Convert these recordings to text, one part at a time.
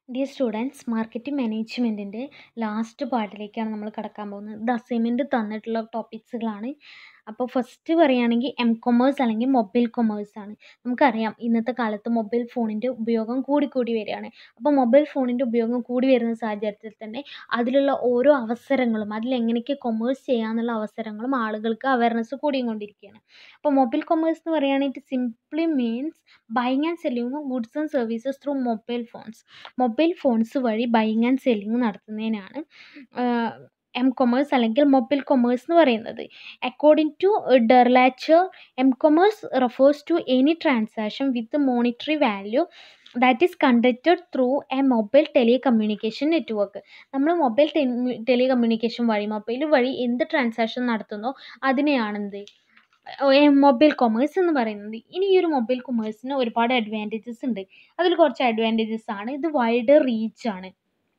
dear students marketing മാനേജ്മെൻറ്റിൻ്റെ last പാർട്ടിലേക്കാണ് നമ്മൾ കടക്കാൻ പോകുന്നത് ഇത് അസൈൻമെൻറ്റ് തന്നിട്ടുള്ള ടോപ്പിക്സുകളാണ് അപ്പോൾ ഫസ്റ്റ് പറയുകയാണെങ്കിൽ എം കൊമേഴ്സ് അല്ലെങ്കിൽ മൊബൈൽ കൊമേഴ്സ് ആണ് നമുക്കറിയാം ഇന്നത്തെ കാലത്ത് മൊബൈൽ ഫോണിൻ്റെ ഉപയോഗം കൂടിക്കൂടി വരികയാണ് അപ്പോൾ മൊബൈൽ ഫോണിൻ്റെ ഉപയോഗം കൂടി വരുന്ന സാഹചര്യത്തിൽ തന്നെ അതിലുള്ള ഓരോ അവസരങ്ങളും അതിലെങ്ങനെയൊക്കെ കൊമേഴ്സ് ചെയ്യാമെന്നുള്ള അവസരങ്ങളും ആളുകൾക്ക് അവയർനെസ് കൂടിക്കൊണ്ടിരിക്കുകയാണ് അപ്പോൾ മൊബൈൽ കൊമേഴ്സ് എന്ന് പറയുകയാണെങ്കിൽ simply means buying and selling goods and services through mobile phones mobile phones വഴി ബൈങ് ആൻഡ് സെല്ലിങ് നടത്തുന്നതിനാണ് എം കൊമേഴ്സ് അല്ലെങ്കിൽ മൊബൈൽ കൊമേഴ്സ് എന്ന് പറയുന്നത് according to Durlacher M commerce refers to any transaction with monetary value that is conducted through a mobile telecommunication network നമ്മൾ mobile telecommunication വഴി mobile വഴി എന്ത് transaction നടത്തുന്നോ അതിനെയാണെന്ത് മൊബൈൽ കൊമേഴ്സ് എന്ന് പറയുന്നത് ഇനി ഈ ഒരു മൊബൈൽ കൊമേഴ്സിന് ഒരുപാട് അഡ്വാൻറ്റേജസ് ഉണ്ട് അതിൽ കുറച്ച് അഡ്വാൻറ്റേജസ് ആണ് ഇത് വൈഡ് റീച്ച് ആണ്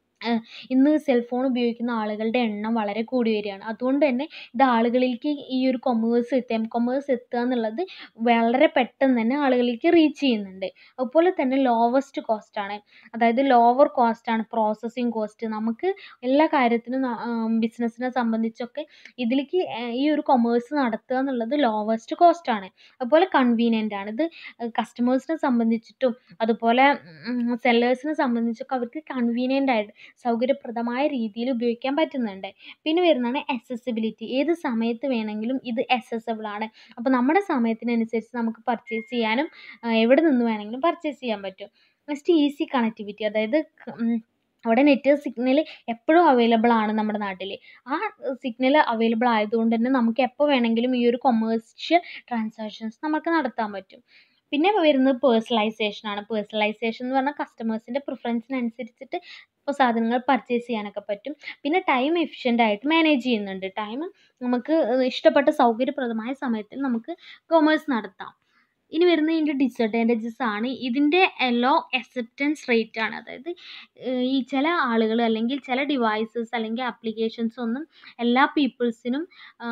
ഇന്ന് സെൽഫോൺ ഉപയോഗിക്കുന്ന ആളുകളുടെ എണ്ണം വളരെ കൂടി വരികയാണ് അതുകൊണ്ട് തന്നെ ഇത് ആളുകളിലേക്ക് ഈ ഒരു കൊമേഴ്സ് എത്തുക എം കൊമേഴ്സ് എത്തുക എന്നുള്ളത് വളരെ പെട്ടെന്ന് തന്നെ ആളുകളിലേക്ക് റീച്ച് ചെയ്യുന്നുണ്ട് അതുപോലെ തന്നെ ലോവസ്റ്റ് കോസ്റ്റ് ആണ് അതായത് ലോവർ കോസ്റ്റ് ആണ് പ്രോസസ്സിങ് കോസ്റ്റ് നമുക്ക് എല്ലാ കാര്യത്തിനും ബിസിനസ്സിനെ സംബന്ധിച്ചൊക്കെ ഇതിലേക്ക് ഈ ഒരു കൊമേഴ്സ് നടത്തുക എന്നുള്ളത് ലോവസ്റ്റ് കോസ്റ്റ് ആണ് അതുപോലെ കൺവീനിയൻ്റ് ആണ് ഇത് കസ്റ്റമേഴ്സിനെ സംബന്ധിച്ചിട്ടും അതുപോലെ സെല്ലേഴ്സിനെ സംബന്ധിച്ചൊക്കെ അവർക്ക് കൺവീനിയൻ്റ് ആയിട്ട് സൗകര്യപ്രദമായ രീതിയിൽ ഉപയോഗിക്കാൻ പറ്റുന്നുണ്ട് പിന്നെ വരുന്നതാണ് അക്സസിബിലിറ്റി ഏത് സമയത്ത് വേണമെങ്കിലും ഇത് അക്സസബിൾ ആണ് അപ്പോൾ നമ്മുടെ സമയത്തിനനുസരിച്ച് നമുക്ക് പർച്ചേസ് ചെയ്യാനും എവിടെ നിന്ന് വേണമെങ്കിലും പർച്ചേസ് ചെയ്യാൻ പറ്റും നെക്സ്റ്റ് ഈസി കണക്ടിവിറ്റി അതായത് അവിടെ നെറ്റ് സിഗ്നൽ എപ്പോഴും അവൈലബിൾ ആണ് നമ്മുടെ നാട്ടിൽ ആ സിഗ്നൽ അവൈലബിൾ ആയതുകൊണ്ട് തന്നെ നമുക്ക് എപ്പോൾ വേണമെങ്കിലും ഈ ഒരു കൊമേഴ്ഷ്യൽ ട്രാൻസാക്ഷൻസ് നമുക്ക് നടത്താൻ പറ്റും പിന്നെ വരുന്നത് പേഴ്സണലൈസേഷൻ ആണ് പേഴ്സണലൈസേഷൻ എന്ന് പറഞ്ഞാൽ കസ്റ്റമേഴ്സിൻ്റെ പ്രിഫറൻസിനനുസരിച്ചിട്ട് ഇപ്പോൾ സാധനങ്ങൾ പർച്ചേസ് ചെയ്യാനൊക്കെ പറ്റും പിന്നെ ടൈം എഫിഷ്യൻ്റ് ആയിട്ട് മാനേജ് ചെയ്യുന്നുണ്ട് ടൈം നമുക്ക് ഇഷ്ടപ്പെട്ട സൗകര്യപ്രദമായ സമയത്തിൽ നമുക്ക് കൊമേഴ്സ് നടത്താം ഇനി വരുന്നത് ഇതിൻ്റെ ഡിസഡ്വാൻറ്റേജസ് ആണ് ഇതിൻ്റെ ലോ അക്സെപ്റ്റൻസ് റേറ്റ് ആണ് അതായത് ഈ ചില ആളുകൾ അല്ലെങ്കിൽ ചില ഡിവൈസസ് അല്ലെങ്കിൽ ആപ്ലിക്കേഷൻസ് ഒന്നും എല്ലാ പീപ്പിൾസിനും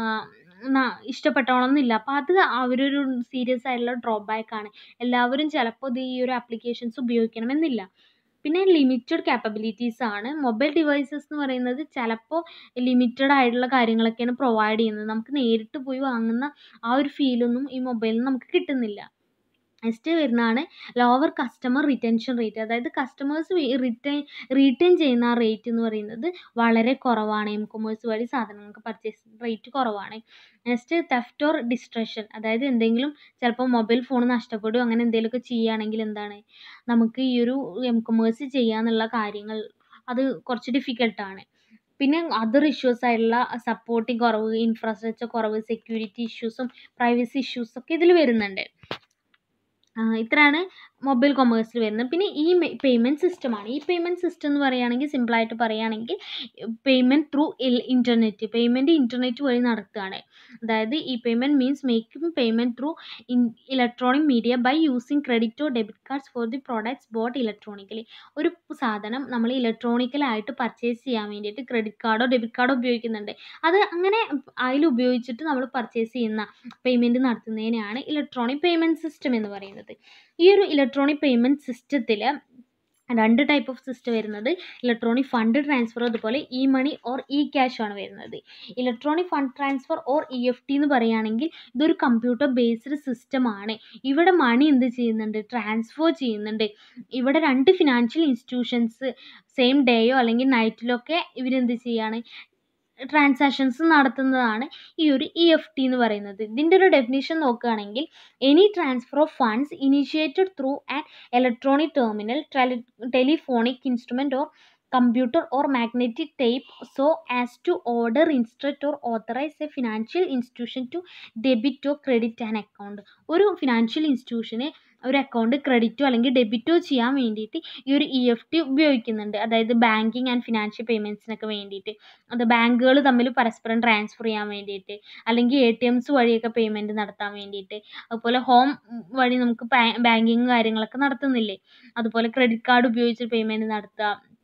ഇഷ്ടപ്പെട്ടോണമെന്നില്ല അപ്പോൾ അത് അവരൊരു സീരിയസ് ആയിട്ടുള്ള ഡ്രോബാക്ക് ആണ് എല്ലാവരും ചിലപ്പോൾ ഇത് ഈ ഒരു ആപ്ലിക്കേഷൻസ് ഉപയോഗിക്കണമെന്നില്ല പിന്നെ ലിമിറ്റഡ് ക്യാപ്പബിലിറ്റീസ് ആണ് മൊബൈൽ ഡിവൈസസ് എന്ന് പറയുന്നത് ചിലപ്പോൾ ലിമിറ്റഡ് ആയിട്ടുള്ള കാര്യങ്ങളൊക്കെയാണ് പ്രൊവൈഡ് ചെയ്യുന്നത് നമുക്ക് നേരിട്ട് പോയി വാങ്ങുന്ന ആ ഒരു ഫീലൊന്നും ഈ മൊബൈലിൽ നമുക്ക് കിട്ടുന്നില്ല നെക്സ്റ്റ് വരുന്നതാണ് ലോവർ കസ്റ്റമർ റിറ്റൻഷൻ റേറ്റ് അതായത് കസ്റ്റമേഴ്സ് റിട്ടേൺ റീറ്റെയിൻ ചെയ്യുന്ന ആ റേറ്റ് എന്ന് പറയുന്നത് വളരെ കുറവാണ് എം കൊമേഴ്സ് വഴി സാധനങ്ങൾക്ക് പർച്ചേസ് റേറ്റ് കുറവാണ് നെക്സ്റ്റ് തെഫ്റ്റ് ഓർ ഡിസ്ട്രക്ഷൻ അതായത് എന്തെങ്കിലും ചിലപ്പോൾ മൊബൈൽ ഫോൺ നഷ്ടപ്പെടും അങ്ങനെ എന്തെങ്കിലുമൊക്കെ ചെയ്യുകയാണെങ്കിൽ എന്താണ് നമുക്ക് ഈ ഒരു എം കൊമേഴ്സ് ചെയ്യാന്നുള്ള കാര്യങ്ങൾ അത് കുറച്ച് ഡിഫിക്കൽട്ടാണ് പിന്നെ അതർ ഇഷ്യൂസ് ആയിട്ടുള്ള സപ്പോർട്ടിങ് കുറവ് ഇൻഫ്രാസ്ട്രക്ചർ കുറവ് സെക്യൂരിറ്റി ഇഷ്യൂസും പ്രൈവസി ഇഷ്യൂസൊക്കെ ഇതിൽ വരുന്നുണ്ട് ഇത്രയാണ് മൊബൈൽ കൊമേഴ്സിൽ വരുന്നത് പിന്നെ ഈ പേയ്മെൻറ്റ് സിസ്റ്റമാണ് ഈ പേയ്മെൻറ്റ് സിസ്റ്റം എന്ന് പറയുകയാണെങ്കിൽ സിമ്പിളായിട്ട് പറയുകയാണെങ്കിൽ payment through internet payment internet വഴി നടത്തുകയാണ് അതായത് ഈ payment means making payment through in electronic media by using credit or debit cards for the products bought electronically ഒരു സാധനം നമ്മൾ ഇലക്ട്രോണിക്കലായിട്ട് പർച്ചേസ് ചെയ്യാൻ വേണ്ടിയിട്ട് ക്രെഡിറ്റ് കാർഡോ ഡെബിറ്റ് കാർഡോ ഉപയോഗിക്കുന്നുണ്ട് അത് അങ്ങനെ അതിൽ ഉപയോഗിച്ചിട്ട് നമ്മൾ പർച്ചേസ് ചെയ്യുന്ന പേയ്മെൻറ്റ് നടത്തുന്നതിനെയാണ് ഇലക്ട്രോണിക് പേയ്മെൻറ്റ് സിസ്റ്റം എന്ന് പറയുന്നത് ഈ ഒരു ഇലക്ട്രോണിക് പേയ്മെൻറ്റ് സിസ്റ്റത്തിൽ രണ്ട് ടൈപ്പ് ഓഫ് സിസ്റ്റം വരുന്നത് ഇലക്ട്രോണിക് ഫണ്ട് ട്രാൻസ്ഫർ അതുപോലെ E money or E cash ആണ് വരുന്നത് electronic fund transfer or E F T എന്ന് പറയുകയാണെങ്കിൽ ഇതൊരു കമ്പ്യൂട്ടർ ബേസ്ഡ് സിസ്റ്റമാണ് ഇവിടെ മണി എന്ത് ചെയ്യുന്നുണ്ട് ട്രാൻസ്ഫർ ചെയ്യുന്നുണ്ട് ഇവിടെ രണ്ട് ഫിനാൻഷ്യൽ ഇൻസ്റ്റിറ്റ്യൂഷൻസ് സെയിം ഡേയോ അല്ലെങ്കിൽ നൈറ്റിലോ ഒക്കെ ഇവരെന്ത് ചെയ്യാണ് ട്രാൻസാക്ഷൻസ് നടത്തുന്നതാണ് ഈ ഒരു ഇ എഫ് ടി എന്ന് പറയുന്നത് ഇതിൻ്റെ ഒരു ഡെഫിനിഷൻ നോക്കുകയാണെങ്കിൽ any transfer of funds initiated through an electronic terminal telephonic instrument or computer or magnetic tape so as to order instruct or authorize a financial institution to debit or credit an account ഒരു financial ഇൻസ്റ്റിറ്റ്യൂഷന് ഒരു account ക്രെഡിറ്റോ അല്ലെങ്കിൽ ഡെബിറ്റോ ചെയ്യാൻ വേണ്ടിയിട്ട് ഈ ഒരു E F T ഉപയോഗിക്കുന്നുണ്ട് അതായത് ബാങ്കിങ് ആൻഡ് ഫിനാൻഷ്യൽ പേയ്മെൻറ്റ്സിനൊക്കെ വേണ്ടിയിട്ട് അത് ബാങ്കുകൾ തമ്മിൽ പരസ്പരം ട്രാൻസ്ഫർ ചെയ്യാൻ വേണ്ടിയിട്ട് അല്ലെങ്കിൽ എ ടി എംസ് വഴിയൊക്കെ പേയ്മെൻറ്റ് നടത്താൻ വേണ്ടിയിട്ട് അതുപോലെ ഹോം വഴി നമുക്ക് ബാങ്കിങ് കാര്യങ്ങളൊക്കെ നടത്തുന്നില്ലേ അതുപോലെ ക്രെഡിറ്റ് കാർഡ് ഉപയോഗിച്ച് പേയ്മെൻറ്റ് നടത്തുക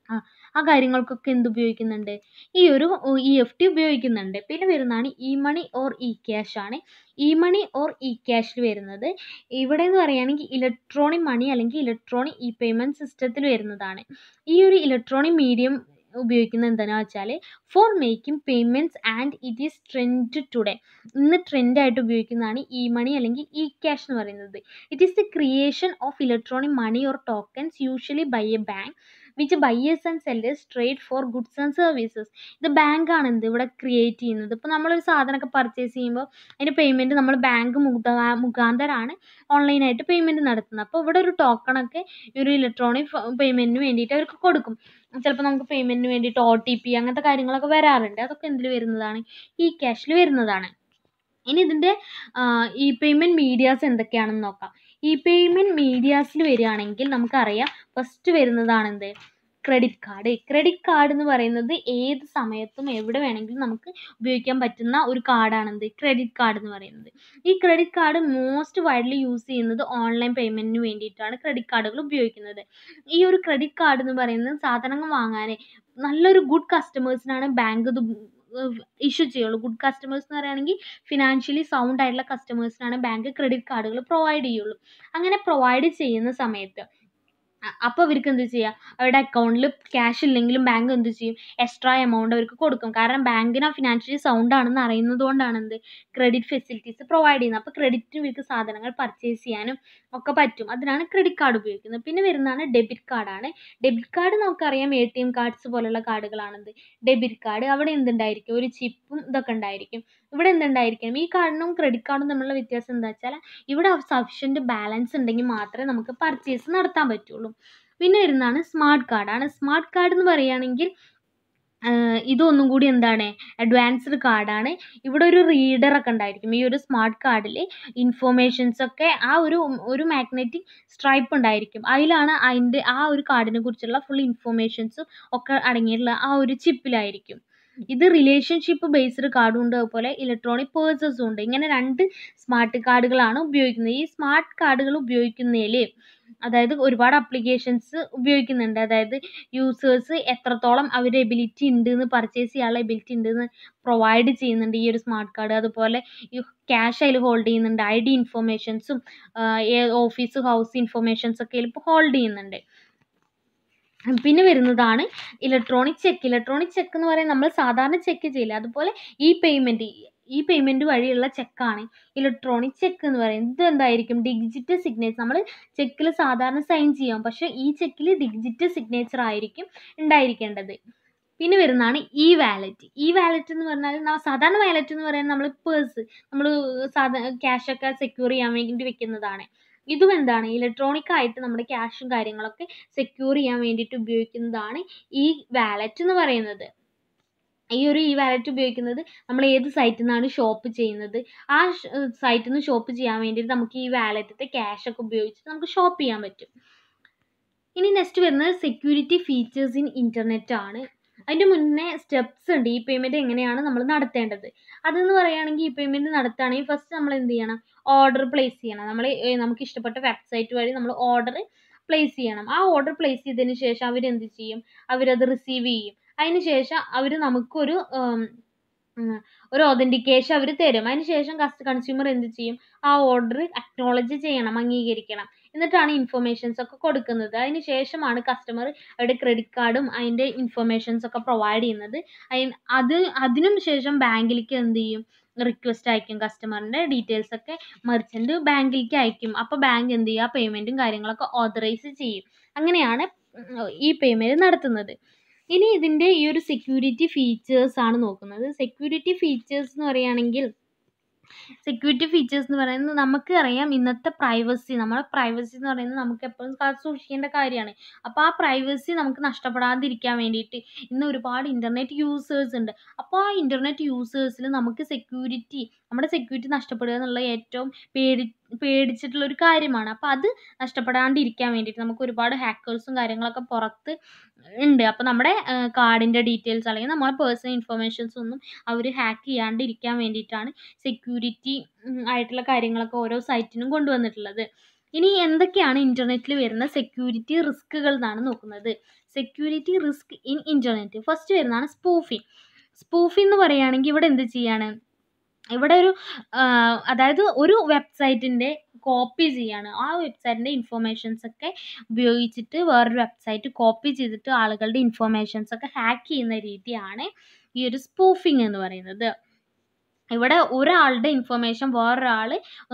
ആ ആ കാര്യങ്ങൾക്കൊക്കെ എന്ത് ഉപയോഗിക്കുന്നുണ്ട് ഈ ഒരു ഇ എഫ് ടി ഉപയോഗിക്കുന്നുണ്ട് പിന്നെ വരുന്നതാണ് E money or E cash ആണ് ഇ മണി ഓർ ഇ ക്യാഷിൽ വരുന്നത് ഇവിടെ എന്ന് പറയുകയാണെങ്കിൽ ഇലക്ട്രോണിക് മണി അല്ലെങ്കിൽ ഇലക്ട്രോണിക് ഇ പേയ്മെൻറ്റ് സിസ്റ്റത്തിൽ വരുന്നതാണ് ഈ ഒരു ഇലക്ട്രോണിക് മീഡിയം ഉപയോഗിക്കുന്നത് എന്താണെന്ന് വെച്ചാൽ for making payments and it is trend today ഇന്ന് ട്രെൻഡായിട്ട് ഉപയോഗിക്കുന്നതാണ് ഇ മണി അല്ലെങ്കിൽ ഇ ക്യാഷ് എന്ന് പറയുന്നത് it is the creation of electronic money or tokens usually by a bank which buyers and sellers trade for goods and services ഇത് ബാങ്കാണ് എന്ത് ഇവിടെ ക്രിയേറ്റ് ചെയ്യുന്നത് ഇപ്പോൾ നമ്മളൊരു സാധനമൊക്കെ പർച്ചേസ് ചെയ്യുമ്പോൾ അതിൻ്റെ പേയ്മെൻറ്റ് നമ്മൾ ബാങ്ക് മുഖാ മുഖാന്തരമാണ് ഓൺലൈനായിട്ട് പേയ്മെൻറ്റ് നടത്തുന്നത് അപ്പോൾ ഇവിടെ ഒരു ടോക്കണൊക്കെ ഈ ഒരു ഇലക്ട്രോണിക് പേയ്മെൻറ്റിന് വേണ്ടിയിട്ട് അവർക്ക് കൊടുക്കും ചിലപ്പോൾ നമുക്ക് പേയ്മെൻറ്റിന് വേണ്ടിയിട്ട് ഒ ടി പി അങ്ങനത്തെ കാര്യങ്ങളൊക്കെ വരാറുണ്ട് അതൊക്കെ എന്തിൽ വരുന്നതാണ് ഈ ക്യാഷിൽ വരുന്നതാണ് ഇനി ഇതിൻ്റെ ഇ പേയ്മെൻറ്റ് മീഡിയാസ് എന്തൊക്കെയാണെന്ന് നോക്കാം ഇ പേയ്മെൻറ്റ് മീഡിയാസിൽ വരികയാണെങ്കിൽ നമുക്കറിയാം ഫസ്റ്റ് വരുന്നതാണ് എന്ത് ക്രെഡിറ്റ് കാർഡ് ക്രെഡിറ്റ് കാർഡ് എന്ന് പറയുന്നത് ഏത് സമയത്തും എവിടെ വേണമെങ്കിലും നമുക്ക് ഉപയോഗിക്കാൻ പറ്റുന്ന ഒരു കാർഡാണെന്ത് ക്രെഡിറ്റ് കാർഡ് എന്ന് പറയുന്നത് ഈ credit card most widely use ചെയ്യുന്നത് ഓൺലൈൻ പേയ്മെൻറ്റിന് വേണ്ടിയിട്ടാണ് ക്രെഡിറ്റ് കാർഡുകൾ ഉപയോഗിക്കുന്നത് ഈ ഒരു ക്രെഡിറ്റ് കാർഡ് എന്ന് പറയുന്നത് സാധനങ്ങൾ വാങ്ങാൻ നല്ലൊരു ഗുഡ് കസ്റ്റമേഴ്സിനാണ് ബാങ്ക് ഇത് ഇഷ്യൂ ചെയ്യുള്ളൂ ഗുഡ് കസ്റ്റമേഴ്സ് എന്ന് പറയുകയാണെങ്കിൽ ഫിനാൻഷ്യലി സൗണ്ട് ആയിട്ടുള്ള കസ്റ്റമേഴ്സിനാണ് ബാങ്ക് ക്രെഡിറ്റ് കാർഡുകൾ പ്രൊവൈഡ് ചെയ്യുള്ളൂ അങ്ങനെ പ്രൊവൈഡ് ചെയ്യുന്ന സമയത്ത് അപ്പോൾ അവർക്ക് എന്ത് ചെയ്യുക അവരുടെ അക്കൗണ്ടിൽ ക്യാഷ് ഇല്ലെങ്കിലും ബാങ്ക് എന്ത് ചെയ്യും എക്സ്ട്രാ എമൗണ്ട് അവർക്ക് കൊടുക്കും കാരണം ബാങ്കിന് ഫിനാൻഷ്യലി സൗണ്ട് ആണെന്ന് അറിയുന്നത് കൊണ്ടാണ് എന്ത് ക്രെഡിറ്റ് ഫെസിലിറ്റീസ് പ്രൊവൈഡ് ചെയ്യുന്നത് അപ്പോൾ ക്രെഡിറ്റിന് ഇവർക്ക് സാധനങ്ങൾ പർച്ചേസ് ചെയ്യാനും ഒക്കെ പറ്റും അതിനാണ് ക്രെഡിറ്റ് കാർഡ് ഉപയോഗിക്കുന്നത് പിന്നെ വരുന്നതാണ് ഡെബിറ്റ് കാർഡാണ് ഡെബിറ്റ് കാർഡ് നമുക്കറിയാം എ ടി എം കാർഡ്സ് പോലുള്ള കാർഡുകളാണെന്ത് ഡെബിറ്റ് കാർഡ് അവിടെ എന്തുണ്ടായിരിക്കും ഒരു ചിപ്പും ഇതൊക്കെ ഉണ്ടായിരിക്കും ഇവിടെ എന്തുണ്ടായിരിക്കണം ഈ കാർഡിനും ക്രെഡിറ്റ് കാർഡും തമ്മിലുള്ള വ്യത്യാസം എന്താ വെച്ചാൽ ഇവിടെ സഫിഷ്യൻറ്റ് ബാലൻസ് ഉണ്ടെങ്കിൽ മാത്രമേ നമുക്ക് പർച്ചേസ് നടത്താൻ പറ്റുള്ളൂ പിന്നെ വരുന്നതാണ് സ്മാർട്ട് കാർഡാണ് സ്മാർട്ട് കാർഡ് എന്ന് പറയുകയാണെങ്കിൽ ഇതൊന്നും കൂടി എന്താണ് അഡ്വാൻസ്ഡ് കാർഡാണ് ഇവിടെ ഒരു റീഡറൊക്കെ ഉണ്ടായിരിക്കും ഈ ഒരു സ്മാർട്ട് കാർഡിൽ ഇൻഫോർമേഷൻസ് ഒക്കെ ആ ഒരു ഒരു മാഗ്നറ്റിക് സ്ട്രൈപ്പ് ഉണ്ടായിരിക്കും അതിലാണ് അതിൻ്റെ ആ ഒരു കാർഡിനെ കുറിച്ചുള്ള ഫുൾ ഇൻഫോർമേഷൻസും ഒക്കെ അടങ്ങിയിട്ടുള്ള ആ ഒരു ചിപ്പിലായിരിക്കും ഇത് റിലേഷൻഷിപ്പ് ബേസ്ഡ് കാർഡും ഉണ്ട് അതുപോലെ ഇലക്ട്രോണിക് പേഴ്സസും ഉണ്ട് ഇങ്ങനെ രണ്ട് സ്മാർട്ട് കാർഡുകളാണ് ഉപയോഗിക്കുന്നത് ഈ സ്മാർട്ട് കാർഡുകൾ ഉപയോഗിക്കുന്നതിൽ അതായത് ഒരുപാട് അപ്ലിക്കേഷൻസ് ഉപയോഗിക്കുന്നുണ്ട് അതായത് യൂസേഴ്സ് എത്രത്തോളം അവരുടെ എബിലിറ്റി ഉണ്ട് എന്ന് പർച്ചേസ് ചെയ്യാനുള്ള എബിലിറ്റി ഉണ്ട് എന്ന് പ്രൊവൈഡ് ചെയ്യുന്നുണ്ട് ഈ ഒരു സ്മാർട്ട് കാർഡ് അതുപോലെ ഈ ക്യാഷ് അതിൽ ഹോൾഡ് ചെയ്യുന്നുണ്ട് ഐ ഡി ഇൻഫർമേഷൻസും ഓഫീസ് ഹൗസ് ഇൻഫർമേഷൻസ് ഒക്കെ ഇപ്പോൾ ഹോൾഡ് ചെയ്യുന്നുണ്ട് പിന്നെ വരുന്നതാണ് ഇലക്ട്രോണിക് ചെക്ക് ഇലക്ട്രോണിക് ചെക്ക് എന്ന് പറയുന്നത് നമ്മൾ സാധാരണ ചെക്ക് ചെയ്യില്ല അതുപോലെ ഈ പേയ്മെൻറ്റ് ഈ പേയ്മെൻറ്റ് വഴിയുള്ള ചെക്കാണ് ഇലക്ട്രോണിക് ചെക്ക് എന്ന് പറയുന്നത് ഇത് എന്തായിരിക്കും ഡിജിറ്റൽ സിഗ്നേച്ചർ നമ്മൾ ചെക്കിൽ സാധാരണ സൈൻ ചെയ്യാം പക്ഷേ ഈ ചെക്കിൽ ഡിജിറ്റൽ സിഗ്നേച്ചർ ആയിരിക്കും ഉണ്ടായിരിക്കേണ്ടത് പിന്നെ വരുന്നതാണ് ഇ വാലറ്റ് ഇ വാലറ്റ് എന്ന് പറഞ്ഞാൽ സാധാരണ വാലറ്റ് എന്ന് പറയുന്നത് നമ്മൾ പേഴ്സ് നമ്മൾ സാധാ ക്യാഷൊക്കെ സെക്യൂർ ചെയ്യാൻ വേണ്ടി വെക്കുന്നതാണ് ഇതും എന്താണ് ഇലക്ട്രോണിക് ആയിട്ട് നമ്മുടെ ക്യാഷും കാര്യങ്ങളൊക്കെ സെക്യൂർ ചെയ്യാൻ വേണ്ടിയിട്ട് ഉപയോഗിക്കുന്നതാണ് ഈ വാലറ്റ് എന്ന് പറയുന്നത് ഈ ഒരു ഇ വാലറ്റ് ഉപയോഗിക്കുന്നത് നമ്മൾ ഏത് സൈറ്റിൽ നിന്നാണ് ഷോപ്പ് ചെയ്യുന്നത് ആ സൈറ്റിൽ നിന്ന് ഷോപ്പ് ചെയ്യാൻ വേണ്ടിയിട്ട് നമുക്ക് ഈ വാലറ്റത്തെ ക്യാഷ് ഒക്കെ ഉപയോഗിച്ചിട്ട് നമുക്ക് ഷോപ്പ് ചെയ്യാൻ പറ്റും ഇനി നെക്സ്റ്റ് വരുന്നത് സെക്യൂരിറ്റി ഫീച്ചേഴ്സ് ഇൻ ഇൻ്റർനെറ്റ് ആണ് അതിൻ്റെ മുന്നേ സ്റ്റെപ്സ് ഉണ്ട് ഈ പേയ്മെൻറ്റ് എങ്ങനെയാണ് നമ്മൾ നടത്തേണ്ടത് അതെന്ന് പറയുകയാണെങ്കിൽ ഈ പേയ്മെൻറ്റ് നടത്തുകയാണെങ്കിൽ ഫസ്റ്റ് നമ്മൾ എന്ത് ചെയ്യണം ഓർഡർ പ്ലേസ് ചെയ്യണം നമ്മൾ നമുക്ക് ഇഷ്ടപ്പെട്ട വെബ്സൈറ്റ് വഴി നമ്മൾ ഓർഡർ പ്ലേസ് ചെയ്യണം ആ ഓർഡർ പ്ലേസ് ചെയ്തതിന് ശേഷം അവരെന്ത് ചെയ്യും അവരത് റിസീവ് ചെയ്യും അതിന് ശേഷം അവർ നമുക്കൊരു ഒരു ഒതൻറ്റിക്കേഷൻ അവർ തരും അതിന് ശേഷം കസ്റ്റ കൺസ്യൂമർ എന്ത് ചെയ്യും ആ ഓർഡർ അക്നോളജ് ചെയ്യണം അംഗീകരിക്കണം എന്നിട്ടാണ് ഇൻഫർമേഷൻസ് ഒക്കെ കൊടുക്കുന്നത് അതിന് ശേഷമാണ് കസ്റ്റമർ അവരുടെ ക്രെഡിറ്റ് കാർഡും അതിൻ്റെ ഇൻഫർമേഷൻസ് ഒക്കെ പ്രൊവൈഡ് ചെയ്യുന്നത് അത് അതിനും ശേഷം ബാങ്കിലേക്ക് എന്ത് ചെയ്യും റിക്വസ്റ്റ് അയക്കും കസ്റ്റമറിൻ്റെ ഡീറ്റെയിൽസ് ഒക്കെ മെർച്ചൻറ്റ് ബാങ്കിലേക്ക് അയക്കും അപ്പോൾ ബാങ്ക് എന്ത് ചെയ്യുക പേയ്മെൻറ്റും കാര്യങ്ങളൊക്കെ ഓതറൈസ് ചെയ്യും അങ്ങനെയാണ് ഈ പേയ്മെൻറ്റ് നടത്തുന്നത് ഇനി ഇതിൻ്റെ ഈ ഒരു സെക്യൂരിറ്റി ഫീച്ചേഴ്സ് ആണ് നോക്കുന്നത് സെക്യൂരിറ്റി ഫീച്ചേഴ്സ് എന്ന് പറയുകയാണെങ്കിൽ സെക്യൂരിറ്റി ഫീച്ചേഴ്സ് എന്ന് പറയുന്നത് നമുക്ക് അറിയാം ഇന്നത്തെ പ്രൈവസി നമ്മുടെ പ്രൈവസി എന്ന് പറയുന്നത് നമുക്ക് എപ്പോഴും കാത്തു സൂക്ഷിക്കേണ്ട കാര്യമാണ് അപ്പോൾ ആ പ്രൈവസി നമുക്ക് നഷ്ടപ്പെടാതിരിക്കാൻ വേണ്ടിയിട്ട് ഇന്ന് ഒരുപാട് ഇൻ്റർനെറ്റ് യൂസേഴ്സ് ഉണ്ട് അപ്പോൾ ആ ഇൻ്റർനെറ്റ് യൂസേഴ്സിൽ നമുക്ക് സെക്യൂരിറ്റി നമ്മുടെ സെക്യൂരിറ്റി നഷ്ടപ്പെടുക എന്നുള്ള ഏറ്റവും പേടി പേടിച്ചിട്ടുള്ള ഒരു കാര്യമാണ് അപ്പോൾ അത് നഷ്ടപ്പെടാണ്ടിരിക്കാൻ വേണ്ടിയിട്ട് നമുക്ക് ഒരുപാട് ഹാക്കേഴ്സും കാര്യങ്ങളൊക്കെ പുറത്ത് ഉണ്ട് അപ്പോൾ നമ്മുടെ കാർഡിൻ്റെ ഡീറ്റെയിൽസ് അല്ലെങ്കിൽ നമ്മുടെ പേഴ്സണൽ ഇൻഫർമേഷൻസ് ഒന്നും അവർ ഹാക്ക് ചെയ്യാണ്ടിരിക്കാൻ വേണ്ടിയിട്ടാണ് സെക്യൂരിറ്റി ആയിട്ടുള്ള കാര്യങ്ങളൊക്കെ ഓരോ സൈറ്റിനും കൊണ്ടുവന്നിട്ടുള്ളത് ഇനി എന്തൊക്കെയാണ് ഇൻ്റർനെറ്റിൽ വരുന്ന സെക്യൂരിറ്റി റിസ്കുകൾ എന്നാണ് നോക്കുന്നത് security risk in internet first വരുന്നതാണ് സ്പൂഫിങ് സ്പൂഫിംഗ് എന്ന് പറയുകയാണെങ്കിൽ ഇവിടെ എന്ത് ചെയ്യാണ് ഇവിടെ ഒരു അതായത് ഒരു വെബ്സൈറ്റിൻ്റെ കോപ്പി ചെയ്യാണ് ആ വെബ്സൈറ്റിൻ്റെ ഇൻഫോർമേഷൻസ് ഒക്കെ ഉപയോഗിച്ചിട്ട് വേറൊരു വെബ്സൈറ്റ് കോപ്പി ചെയ്തിട്ട് ആളുകളുടെ ഇൻഫോർമേഷൻസ് ഒക്കെ ഹാക്ക് ചെയ്യുന്ന രീതിയാണ് ഈ ഒരു സ്പൂഫിംഗ് എന്ന് പറയുന്നത് ഇവിടെ ഒരാളുടെ ഇൻഫർമേഷൻ വേറൊരാൾ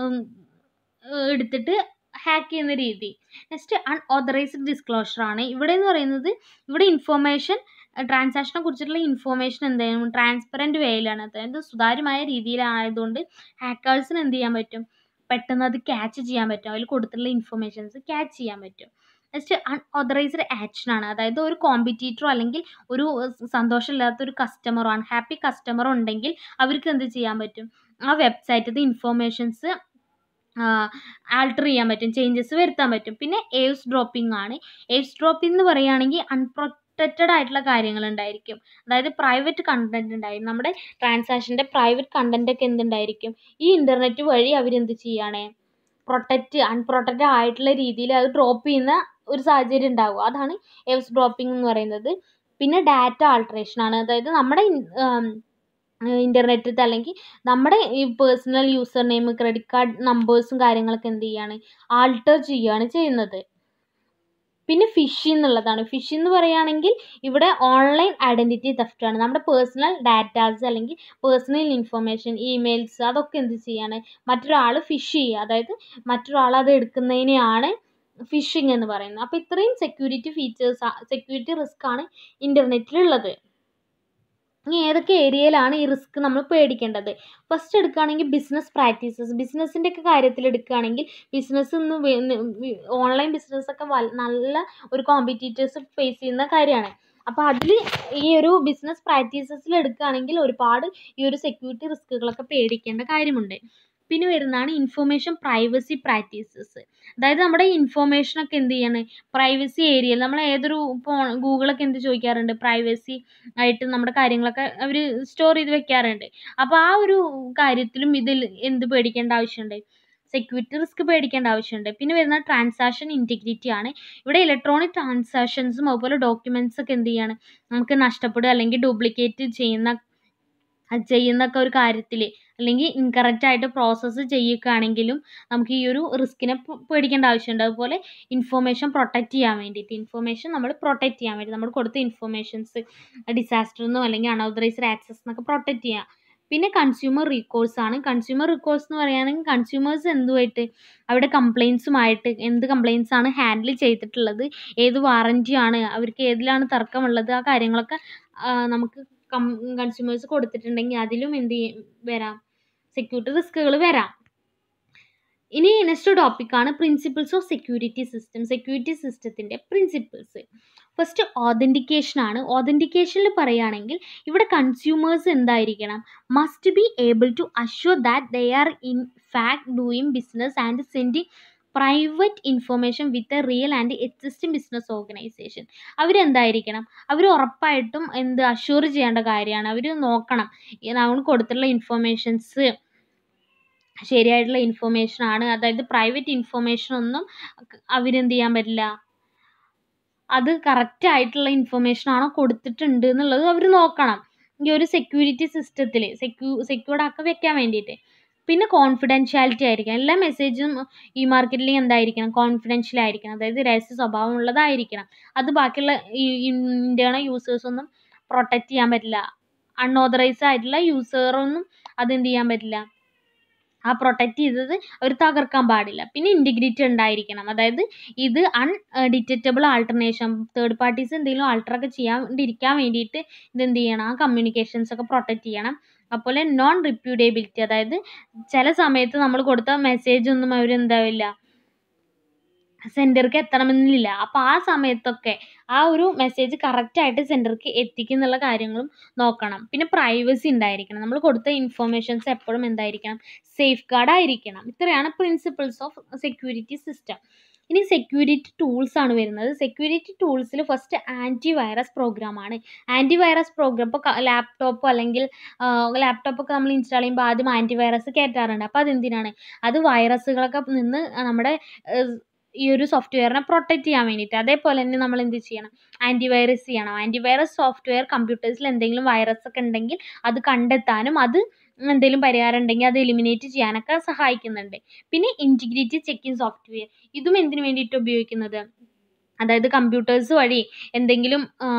എടുത്തിട്ട് ഹാക്ക് ചെയ്യുന്ന രീതി നെക്സ്റ്റ് അൺഓതറൈസ്ഡ് ഡിസ്ക്ലോഷർ ആണ് ഇവിടെ എന്ന് പറയുന്നത് ഇവിടെ ഇൻഫോർമേഷൻ ട്രാൻസാക്ഷനെ കുറിച്ചിട്ടുള്ള ഇൻഫോർമേഷൻ എന്തായാലും ട്രാൻസ്പെറൻറ്റ് വേയിലാണ് അതായത് സുതാര്യമായ രീതിയിലായതുകൊണ്ട് ഹാക്കേഴ്സിന് എന്ത് ചെയ്യാൻ പറ്റും പെട്ടെന്ന് അത് ക്യാച്ച് ചെയ്യാൻ പറ്റും അതിൽ കൊടുത്തിട്ടുള്ള ഇൻഫോർമേഷൻസ് ക്യാച്ച് ചെയ്യാൻ പറ്റും നെക്സ്റ്റ് അൺഓതറൈസ്ഡ് ആക്ഷൻ ആണ് അതായത് ഒരു കോമ്പറ്റീറ്ററോ അല്ലെങ്കിൽ ഒരു സന്തോഷമില്ലാത്ത ഒരു കസ്റ്റമറോ അൺഹാപ്പി കസ്റ്റമറോ ഉണ്ടെങ്കിൽ അവർക്ക് എന്ത് ചെയ്യാൻ പറ്റും ആ വെബ്സൈറ്റിൽ ഇൻഫോർമേഷൻസ് ആൾട്ടർ ചെയ്യാൻ പറ്റും ചേഞ്ചസ് വരുത്താൻ പറ്റും പിന്നെ എയ്വ്സ് ഡ്രോപ്പിംഗ് ആണ് എയ്വ്സ് ഡ്രോപ്പിംഗ് എന്ന് പറയുകയാണെങ്കിൽ അൺപ്രൊട്ടക്റ്റഡ് ആയിട്ടുള്ള കാര്യങ്ങൾ ഉണ്ടായിരിക്കും അതായത് പ്രൈവറ്റ് കണ്ടന്റ് ഉണ്ടായിരിക്കും നമ്മുടെ ട്രാൻസാക്ഷൻ്റെ പ്രൈവറ്റ് കണ്ടന്റ് ഒക്കെ എന്തുണ്ടായിരിക്കും ഈ ഇൻ്റർനെറ്റ് വഴി അവരെന്ത് ചെയ്യുകയാണ് പ്രൊട്ടക്റ്റ് അൺപ്രൊട്ടക്റ്റഡ് ആയിട്ടുള്ള രീതിയിൽ അത് ഡ്രോപ്പ് ചെയ്യുന്ന ഒരു സാഹചര്യം ഉണ്ടാകും അതാണ് എവ്സ് ഡ്രോപ്പിംഗ് എന്ന് പറയുന്നത് പിന്നെ ഡാറ്റ ആൾട്രേഷൻ ആണ് അതായത് നമ്മുടെ ഇൻ്റർനെറ്റിൽ അല്ലെങ്കിൽ നമ്മുടെ ഈ personal user name credit card നമ്പേഴ്സും കാര്യങ്ങളൊക്കെ എന്ത് ചെയ്യാണ് ആൾട്ടർ ചെയ്യുകയാണ് ചെയ്യുന്നത് പിന്നെ ഫിഷ് എന്നുള്ളതാണ് ഫിഷ് എന്ന് പറയുകയാണെങ്കിൽ ഇവിടെ ഓൺലൈൻ ഐഡൻറ്റിറ്റി തെഫ്റ്റ് ആണ് നമ്മുടെ പേഴ്സണൽ ഡാറ്റാസ് അല്ലെങ്കിൽ പേഴ്സണൽ ഇൻഫർമേഷൻ ഇമെയിൽസ് അതൊക്കെ എന്ത് ചെയ്യാണ് മറ്റൊരാൾ ഫിഷ് ചെയ്യുക അതായത് മറ്റൊരാൾ അത് എടുക്കുന്നതിനെയാണ് ഫിഷിംഗ് എന്ന് പറയുന്നത് അപ്പോൾ ഇത്രയും സെക്യൂരിറ്റി ഫീച്ചേഴ്സ് സെക്യൂരിറ്റി റിസ്ക് ആണ് ഇൻ്റർനെറ്റിലുള്ളത് ഇനി ഏതൊക്കെ ഏരിയയിലാണ് ഈ റിസ്ക് നമ്മൾ പേടിക്കേണ്ടത് ഫസ്റ്റ് എടുക്കുകയാണെങ്കിൽ ബിസിനസ് പ്രാക്ടീസസ് ബിസിനസ്സിൻ്റെ ഒക്കെ കാര്യത്തിൽ എടുക്കുകയാണെങ്കിൽ ബിസിനസ് ഇന്ന് ഓൺലൈൻ ബിസിനസ്സൊക്കെ നല്ല ഒരു കോമ്പറ്റീറ്റേഴ്സ് ഫേസ് ചെയ്യുന്ന കാര്യമാണ് അപ്പോൾ അതിൽ ഈ ഒരു ബിസിനസ് പ്രാക്ടീസസിൽ എടുക്കുകയാണെങ്കിൽ ഒരുപാട് ഈ ഒരു സെക്യൂരിറ്റി റിസ്കുകളൊക്കെ പേടിക്കേണ്ട കാര്യമുണ്ട് പിന്നെ വരുന്നതാണ് ഇൻഫർമേഷൻ പ്രൈവസി പ്രാക്ടീസസ് അതായത് നമ്മുടെ ഇൻഫോർമേഷനൊക്കെ എന്ത് ചെയ്യാണ് പ്രൈവസി ഏരിയയിൽ നമ്മൾ ഏതൊരു ഇപ്പോൾ ഗൂഗിളൊക്കെ എന്ത് ചോദിക്കാറുണ്ട് പ്രൈവസി ആയിട്ട് നമ്മുടെ കാര്യങ്ങളൊക്കെ അവർ സ്റ്റോർ ചെയ്ത് വെക്കാറുണ്ട് അപ്പോൾ ആ ഒരു കാര്യത്തിലും ഇതിൽ എന്ത് പേടിക്കേണ്ട ആവശ്യമുണ്ട് സെക്യൂരിറ്റി റിസ്ക് പേടിക്കേണ്ട ആവശ്യമുണ്ട് പിന്നെ വരുന്ന ട്രാൻസാക്ഷൻ ഇൻറ്റഗ്രിറ്റി ആണ് ഇവിടെ ഇലക്ട്രോണിക് ട്രാൻസാക്ഷൻസും അതുപോലെ ഡോക്യുമെൻറ്റ്സ് ഒക്കെ എന്ത് ചെയ്യാണ് നമുക്ക് നഷ്ടപ്പെടുക അല്ലെങ്കിൽ ഡ്യൂപ്ലിക്കേറ്റ് ചെയ്യുന്ന ചെയ്യുന്നൊക്കെ ഒരു കാര്യത്തിൽ അല്ലെങ്കിൽ ഇൻകറക്റ്റ് ആയിട്ട് പ്രോസസ്സ് ചെയ്യുകയാണെങ്കിലും നമുക്ക് ഈ ഒരു റിസ്കിനെ പേടിക്കേണ്ട ആവശ്യമുണ്ട് അതുപോലെ ഇൻഫോർമേഷൻ പ്രൊട്ടക്റ്റ് ചെയ്യാൻ വേണ്ടിയിട്ട് ഇൻഫോർമേഷൻ നമ്മൾ പ്രൊട്ടക്റ്റ് ചെയ്യാൻ വേണ്ടി നമ്മൾ കൊടുത്ത ഇൻഫോർമേഷൻസ് ഡിസാസ്റ്ററിൽ നിന്നോ അല്ലെങ്കിൽ അൺഓതറൈസ്ഡ് ആക്സസ് എന്നൊക്കെ പ്രൊട്ടക്റ്റ് ചെയ്യാം പിന്നെ കൺസ്യൂമർ റീകോഴ്സ് ആണ് കൺസ്യൂമർ റീകോഴ്സ് എന്ന് പറയുകയാണെങ്കിൽ കൺസ്യൂമേഴ്സ് എന്തുമായിട്ട് അവിടെ കംപ്ലയിൻസുമായിട്ട് എന്ത് കംപ്ലയിൻസ് ആണ് ഹാൻഡിൽ ചെയ്തിട്ടുള്ളത് ഏത് വാറൻറ്റി ആണ് അവർക്ക് ഏതിലാണ് തർക്കമുള്ളത് ആ കാര്യങ്ങളൊക്കെ നമുക്ക് കം കൺസ്യൂമേഴ്സ് കൊടുത്തിട്ടുണ്ടെങ്കിൽ അതിലും എന്ത് വരാം സെക്യൂരിറ്റി റിസ്കുകൾ വരാം ഇനി നെക്സ്റ്റ് ടോപ്പിക്കാണ് principles of security system security സിസ്റ്റത്തിൻ്റെ പ്രിൻസിപ്പിൾസ് ഫസ്റ്റ് ഓതൻറ്റിക്കേഷൻ ആണ് ഓതൻറ്റിക്കേഷനിൽ പറയുകയാണെങ്കിൽ ഇവിടെ കൺസ്യൂമേഴ്സ് എന്തായിരിക്കണം must be able to assure that they are in fact doing business and sending private information with a real and existing business organization അവരെന്തായിരിക്കണം അവർ ഉറപ്പായിട്ടും എന്ത് അഷ്യൂർ ചെയ്യേണ്ട കാര്യമാണ് അവർ നോക്കണം നമ്മൾ കൊടുത്തിട്ടുള്ള ഇൻഫർമേഷൻസ് ശരിയായിട്ടുള്ള ഇൻഫർമേഷൻ ആണ് അതായത് പ്രൈവറ്റ് ഇൻഫർമേഷൻ ഒന്നും അവരെന്ത് ചെയ്യാൻ പറ്റില്ല അത് കറക്റ്റ് ആയിട്ടുള്ള ഇൻഫർമേഷൻ ആണോ കൊടുത്തിട്ടുണ്ട് എന്നുള്ളത് അവർ നോക്കണം ഈ ഒരു സെക്യൂരിറ്റി സിസ്റ്റത്തിൽ സെക്യൂ സെക്യൂർഡ് ആക്കി വെക്കാൻ വേണ്ടിയിട്ട് പിന്നെ കോൺഫിഡൻഷ്യാലിറ്റി ആയിരിക്കണം എല്ലാ മെസ്സേജും ഈ മാർക്കറ്റിൽ എന്തായിരിക്കണം കോൺഫിഡൻഷ്യൽ ആയിരിക്കണം അതായത് രഹസ്യ സ്വഭാവമുള്ളതായിരിക്കണം അത് ബാക്കിയുള്ള ഈ ഇൻറ്റേണൽ യൂസേഴ്സൊന്നും പ്രൊട്ടക്റ്റ് ചെയ്യാൻ പറ്റില്ല അൺഓതറൈസ്ഡ് ആയിട്ടുള്ള യൂസറൊന്നും അതെന്ത് ചെയ്യാൻ പറ്റില്ല ആ പ്രൊട്ടക്റ്റ് ചെയ്തത് അവർ തകർക്കാൻ പാടില്ല പിന്നെ ഇൻറ്റിഗ്രിറ്റി ഉണ്ടായിരിക്കണം അതായത് ഇത് undetectable alteration third parties എന്തെങ്കിലും ആൾട്ടറൊക്കെ ചെയ്യാണ്ടിരിക്കാൻ വേണ്ടിയിട്ട് ഇതെന്ത് ചെയ്യണം ആ കമ്മ്യൂണിക്കേഷൻസ് ഒക്കെ പ്രൊട്ടക്റ്റ് ചെയ്യണം അതുപോലെ നോൺ റിപ്യൂഡേബിലിറ്റി അതായത് ചില സമയത്ത് നമ്മൾ കൊടുത്ത മെസ്സേജ് ഒന്നും അവരെന്താവില്ല സെൻറ്റർക്ക് എത്തണമെന്നില്ല അപ്പോൾ ആ സമയത്തൊക്കെ ആ ഒരു മെസ്സേജ് കറക്റ്റായിട്ട് സെൻറ്റർക്ക് എത്തിക്കുന്നുള്ള കാര്യങ്ങളും നോക്കണം പിന്നെ പ്രൈവസി ഉണ്ടായിരിക്കണം നമ്മൾ കൊടുത്ത ഇൻഫോർമേഷൻസ് എപ്പോഴും എന്തായിരിക്കണം സേഫ് ഗാർഡ് ആയിരിക്കണം ഇത്രയാണ് പ്രിൻസിപ്പിൾസ് ഓഫ് സെക്യൂരിറ്റി സിസ്റ്റം ഇനി സെക്യൂരിറ്റി ടൂൾസ് ആണ് വരുന്നത് സെക്യൂരിറ്റി ടൂൾസിൽ ഫസ്റ്റ് ആൻറ്റി വൈറസ് പ്രോഗ്രാമാണ് ആൻറ്റി വൈറസ് പ്രോഗ്രാം ഇപ്പോൾ ലാപ്ടോപ്പോ അല്ലെങ്കിൽ ലാപ്ടോപ്പൊക്കെ നമ്മൾ ഇൻസ്റ്റാൾ ചെയ്യുമ്പോൾ ആദ്യം ആൻറ്റി വൈറസ് കയറ്റാറുണ്ട് അപ്പോൾ അതെന്തിനാണ് അത് വൈറസുകളൊക്കെ നിന്ന് നമ്മുടെ ഈ ഒരു സോഫ്റ്റ്വെയറിനെ പ്രൊട്ടക്റ്റ് ചെയ്യാൻ വേണ്ടിയിട്ട് അതേപോലെ തന്നെ നമ്മൾ എന്ത് ചെയ്യണം ആൻറ്റിവൈറസ് ചെയ്യണം ആൻറ്റിവൈറസ് സോഫ്റ്റ്വെയർ കമ്പ്യൂട്ടേഴ്സിൽ എന്തെങ്കിലും വൈറസ് ഒക്കെ ഉണ്ടെങ്കിൽ അത് കണ്ടെത്താനും അത് എന്തെങ്കിലും പരിഹാരം ഉണ്ടെങ്കിൽ അത് എലിമിനേറ്റ് ചെയ്യാനൊക്കെ സഹായിക്കുന്നുണ്ട് പിന്നെ ഇൻറ്റിഗ്രിറ്റി ചെക്കിങ് സോഫ്റ്റ്വെയർ ഇതും എന്തിനു വേണ്ടിയിട്ട് ഉപയോഗിക്കുന്നത് അതായത് കമ്പ്യൂട്ടേഴ്സ് വഴി എന്തെങ്കിലും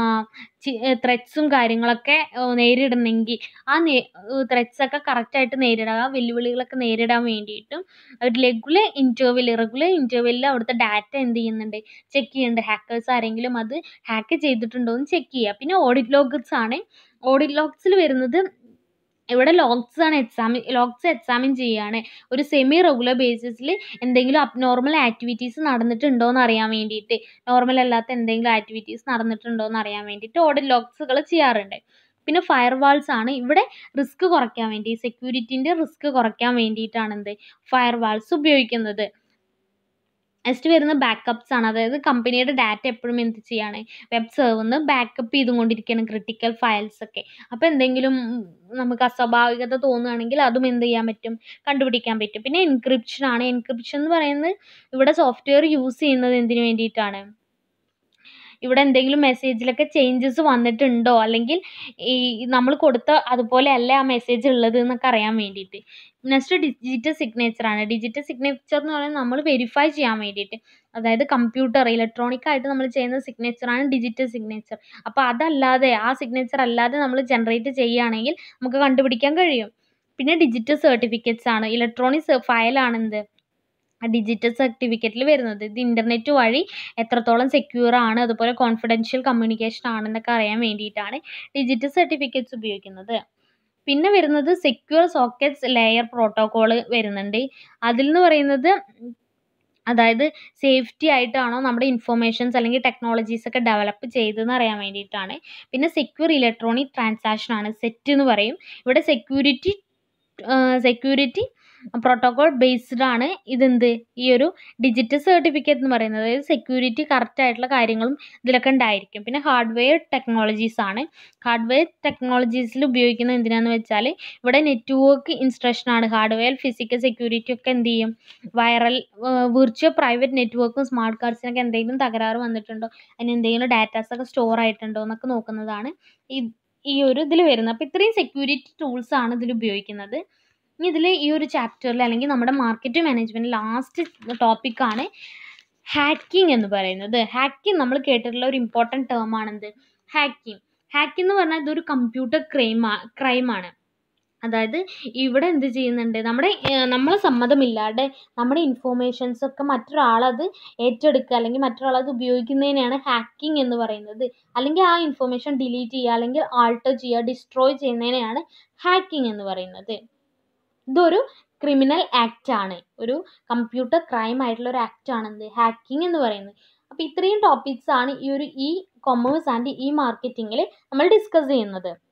ത്രെറ്റ്സും കാര്യങ്ങളൊക്കെ നേരിടണമെങ്കിൽ ആ നേ ത്രെറ്റ്സൊക്കെ കറക്റ്റായിട്ട് നേരിടുക വെല്ലുവിളികളൊക്കെ നേരിടാൻ വേണ്ടിയിട്ടും ഒരു റെഗുലർ ഇൻ്റർവെൽ റെഗുലർ ഇൻ്റർവെല്ലിൽ അവിടുത്തെ ഡാറ്റ എന്ത് ചെയ്യുന്നുണ്ട് ചെക്ക് ചെയ്യുന്നുണ്ട് ഹാക്കേഴ്സ് ആരെങ്കിലും അത് ഹാക്ക് ചെയ്തിട്ടുണ്ടോ എന്ന് ചെക്ക് ചെയ്യുക പിന്നെ ഓഡിറ്റ് ലോഗ്സ് ആണ് ഓഡിറ്റ് ലോഗ്സിൽ വരുന്നത് ഇവിടെ ലോഗ്സ് ആണ് എക്സാമിൻ ലോഗ്സ് എക്സാമിൻ ചെയ്യുകയാണ് ഒരു സെമി റെഗുലർ ബേസിസിൽ എന്തെങ്കിലും അബ്നോർമൽ ആക്ടിവിറ്റീസ് നടന്നിട്ടുണ്ടോ എന്ന് അറിയാൻ വേണ്ടിയിട്ട് നോർമൽ അല്ലാത്ത എന്തെങ്കിലും ആക്ടിവിറ്റീസ് നടന്നിട്ടുണ്ടോ എന്ന് അറിയാൻ വേണ്ടിയിട്ട് ഓഡിറ്റ് ലോഗ്സുകൾ ചെയ്യാറുണ്ട് പിന്നെ ഫയർ വാൾസ് ആണ് ഇവിടെ റിസ്ക് കുറയ്ക്കാൻ വേണ്ടി സെക്യൂരിറ്റീൻ്റെ റിസ്ക് കുറയ്ക്കാൻ വേണ്ടിയിട്ടാണ് എന്ത് ഫയർ വാൾസ് ഉപയോഗിക്കുന്നത് നെക്സ്റ്റ് വരുന്ന ബാക്കപ്സ് ആണ് അതായത് കമ്പനിയുടെ ഡാറ്റ എപ്പോഴും എന്ത് ചെയ്യാണ് വെബ് സെർവറിന്ന് ബാക്കപ്പ് ചെയ്തുകൊണ്ടിരിക്കുകയാണ് ക്രിട്ടിക്കൽ ഫയൽസ് ഒക്കെ അപ്പോൾ എന്തെങ്കിലും നമുക്ക് അസ്വാഭാവികത തോന്നുകയാണെങ്കിൽ അതും എന്ത് ചെയ്യാൻ പറ്റും കണ്ടുപിടിക്കാൻ പറ്റും പിന്നെ എൻക്രിപ്ഷൻ ആണ് എൻക്രിപ്ഷൻ എന്ന് പറയുന്നത് ഇവിടെ സോഫ്റ്റ്വെയർ യൂസ് ചെയ്യുന്നത് എന്തിനു വേണ്ടിയിട്ടാണ് ഇവിടെ എന്തെങ്കിലും മെസ്സേജിലൊക്കെ ചേഞ്ചസ് വന്നിട്ടുണ്ടോ അല്ലെങ്കിൽ ഈ നമ്മൾ കൊടുത്ത അതുപോലെ അല്ല ആ മെസ്സേജ് ഉള്ളത് എന്നൊക്കെ അറിയാൻ വേണ്ടിയിട്ട് നെക്സ്റ്റ് ഡിജിറ്റൽ സിഗ്നേച്ചർ ആണ് ഡിജിറ്റൽ സിഗ്നേച്ചർ എന്ന് പറയുന്നത് നമ്മൾ വെരിഫൈ ചെയ്യാൻ വേണ്ടിയിട്ട് അതായത് കമ്പ്യൂട്ടർ ഇലക്ട്രോണിക് ആയിട്ട് നമ്മൾ ചെയ്യുന്ന സിഗ്നേച്ചറാണ് ഡിജിറ്റൽ സിഗ്നേച്ചർ അപ്പോൾ അതല്ലാതെ ആ സിഗ്നേച്ചർ അല്ലാതെ നമ്മൾ ജനറേറ്റ് ചെയ്യുകയാണെങ്കിൽ നമുക്ക് കണ്ടുപിടിക്കാൻ കഴിയും പിന്നെ ഡിജിറ്റൽ സർട്ടിഫിക്കറ്റ്സ് ആണ് ഇലക്ട്രോണിക് ഫയലാണ് എന്ത് ഡിജിറ്റൽ സർട്ടിഫിക്കറ്റിൽ വരുന്നത് ഇത് ഇൻ്റർനെറ്റ് വഴി എത്രത്തോളം സെക്യൂർ ആണ് അതുപോലെ കോൺഫിഡൻഷ്യൽ കമ്മ്യൂണിക്കേഷൻ ആണെന്നൊക്കെ അറിയാൻ വേണ്ടിയിട്ടാണ് ഡിജിറ്റൽ സർട്ടിഫിക്കറ്റ്സ് ഉപയോഗിക്കുന്നത് പിന്നെ വരുന്നത് സെക്യൂർ സോക്കറ്റ്സ് ലെയർ പ്രോട്ടോക്കോൾ വരുന്നുണ്ട് അതിൽ നിന്ന് പറയുന്നത് അതായത് സേഫ്റ്റി ആയിട്ടാണോ നമ്മുടെ ഇൻഫോർമേഷൻസ് അല്ലെങ്കിൽ ടെക്നോളജീസ് ഒക്കെ ഡെവലപ്പ് ചെയ്തതെന്ന് അറിയാൻ വേണ്ടിയിട്ടാണ് പിന്നെ സെക്യൂർ ഇലക്ട്രോണിക് ട്രാൻസാക്ഷൻ ആണ് സെറ്റ് എന്ന് പറയും ഇവിടെ സെക്യൂരിറ്റി സെക്യൂരിറ്റി പ്രോട്ടോകോൾ ബേസ്ഡ് ആണ് ഇതെന്ത് ഈ ഒരു ഡിജിറ്റൽ സർട്ടിഫിക്കറ്റ് എന്ന് പറയുന്നത് അതായത് സെക്യൂരിറ്റി കറക്റ്റ് ആയിട്ടുള്ള കാര്യങ്ങളും ഇതിലൊക്കെ ഉണ്ടായിരിക്കും പിന്നെ ഹാർഡ്വെയർ ടെക്നോളജീസ് ആണ് ഹാർഡ്വെയർ ടെക്നോളജീസിൽ ഉപയോഗിക്കുന്നത് എന്തിനാന്ന് വെച്ചാൽ ഇവിടെ നെറ്റ്വർക്ക് ഇൻസ്ട്രക്ഷൻ ആണ് ഹാർഡ്വെയർ ഫിസിക്കൽ സെക്യൂരിറ്റി ഒക്കെ എന്ത് ചെയ്യും വൈറൽ വിർച്വൽ പ്രൈവറ്റ് നെറ്റ്വർക്കും സ്മാർട്ട് കാർഡ്സിനൊക്കെ എന്തെങ്കിലും തകരാറ് വന്നിട്ടുണ്ടോ അതിന് എന്തെങ്കിലും ഡാറ്റാസ് ഒക്കെ സ്റ്റോർ ആയിട്ടുണ്ടോ എന്നൊക്കെ നോക്കുന്നതാണ് ഈ ഈ ഒരു ഇതിൽ വരുന്നത് അപ്പോൾ ഇത്രയും സെക്യൂരിറ്റി ടൂൾസ് ആണ് ഇതിൽ ഉപയോഗിക്കുന്നത് ഇനി ഇതിൽ ഈ ഒരു ചാപ്റ്ററിൽ അല്ലെങ്കിൽ നമ്മുടെ മാർക്കറ്റ് മാനേജ്മെൻറ്റ് ലാസ്റ്റ് ടോപ്പിക്കാണ് ഹാക്കിംഗ് എന്ന് പറയുന്നത് ഹാക്കിംഗ് നമ്മൾ കേട്ടിട്ടുള്ള ഒരു ഇമ്പോർട്ടൻറ്റ് ടേം ആണെന്ത് ഹാക്കിംഗ് ഹാക്കിംഗ് എന്ന് പറഞ്ഞാൽ ഇതൊരു കമ്പ്യൂട്ടർ ക്രൈമാ ക്രൈമാണ് അതായത് ഇവിടെ എന്ത് ചെയ്യുന്നുണ്ട് നമ്മുടെ നമ്മളെ സമ്മതമില്ലാതെ നമ്മുടെ ഇൻഫോർമേഷൻസ് ഒക്കെ മറ്റൊരാളത് ഏറ്റെടുക്കുക അല്ലെങ്കിൽ മറ്റൊരാളത് ഉപയോഗിക്കുന്നതിനെയാണ് ഹാക്കിംഗ് എന്ന് പറയുന്നത് അല്ലെങ്കിൽ ആ ഇൻഫോർമേഷൻ ഡിലീറ്റ് ചെയ്യുക അല്ലെങ്കിൽ ആൾട്ടർ ചെയ്യുക ഡിസ്ട്രോയ് ചെയ്യുന്നതിനെയാണ് ഹാക്കിംഗ് എന്ന് പറയുന്നത് ഇതൊരു ക്രിമിനൽ ആക്റ്റ് ആണ് ഒരു കമ്പ്യൂട്ടർ ക്രൈം ആയിട്ടുള്ള ഒരു ആക്റ്റ് ആണ് എന്ത് ഹാക്കിംഗ് എന്ന് പറയുന്നത് അപ്പോൾ ഇത്രയും ടോപ്പിക്സ് ആണ് ഈ ഒരു ഇ കൊമേഴ്സ് ആൻഡ് ഇ മാർക്കറ്റിങ്ങിൽ നമ്മൾ ഡിസ്കസ് ചെയ്യുന്നത്